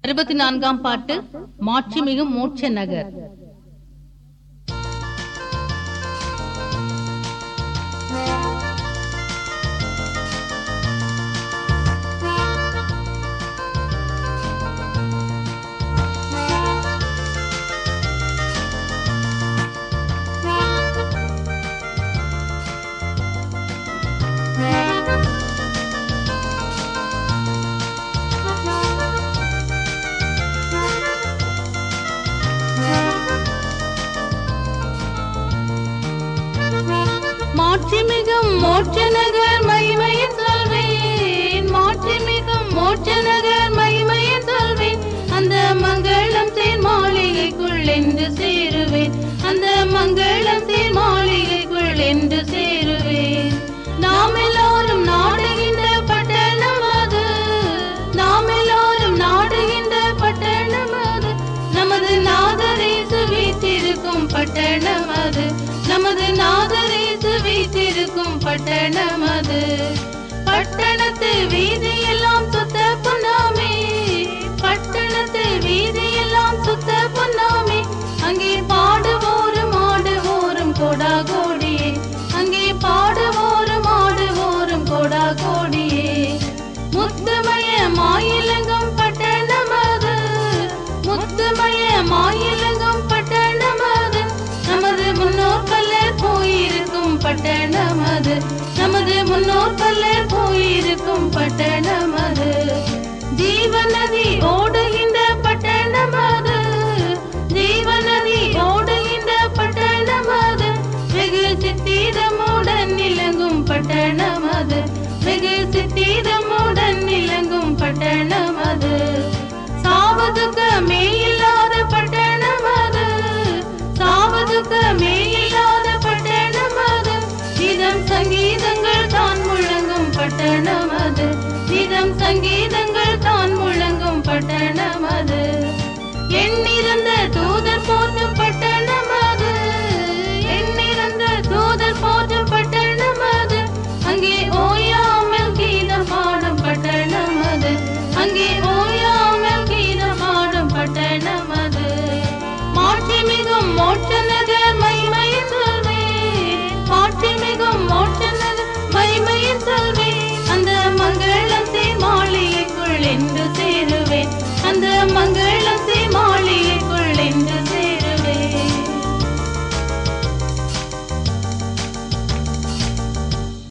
அறுபத்தி நான்காம் பாட்டு மாட்சிமிகு மோட்ச நகர் மாட்சிமிகும் மோட்ச நகர் மகிமையை சொல்வேன் மாட்சிமிகும் மோட்ச நகர் மகிமையை சொல்வேன் அந்த மங்களம் தேர் மாளிகைக்குள் என்று சேருவேன் அந்த மங்களம் தேர் மாளிகைக்குள் என்று சேருவேன் நாம் எல்லோரும் நாடுகின்ற பட்டணம் அது நாம் எல்லோரும் நாடுகின்ற பட்டணம் அது நமது நாதரேசு வீற்றிருக்கும் பட்டணம் அது நமது நாதரேசு வீற்றிருக்கும் பட்டணம் அது பட்டணத்து வீதி எல்லாம் சுத்த பொன்னாமே பட்டணத்து வீதி எல்லாம் சுத்த பொன்னாமே அங்கே பாடுவோரும் ஆடுவோரும் கொடா கோடியே அங்கே பாடுவோரும் ஆடுவோரும் கொடா கோடியே முத்துமய மாயிலங்கம் பட்டணம் அது முத்துமய மாயிலங்கம் பட்டணம் அது நமது முன்னோர் பல்லர் போயிருக்கும் பட்டணம் அது நமது முன்னோர் பல்லர் போயிருக்கும் பட்டணம் அது ஜீவநதி ஓடுகின்ற பட்டணம் அது ஜீவநதி ஓடுகின்ற பட்டணம் அது வெகு சித்தீரமுடன் நிலங்கும் பட்டணம் அது வெகு சித்தீரமுடன் நிலங்கும் பட்டணம் அது சாவதுக்கமே இல்லாத பட்டணம் அது சாவதுக்கமே இல்லாத பட்டணம் அது இதம் சங்கீதங்கள் தான் முழங்கும் பட்டணம் அது இதம் சங்கீதங்கள் தான் முழங்கும் பட்டணம் அது எண்ணி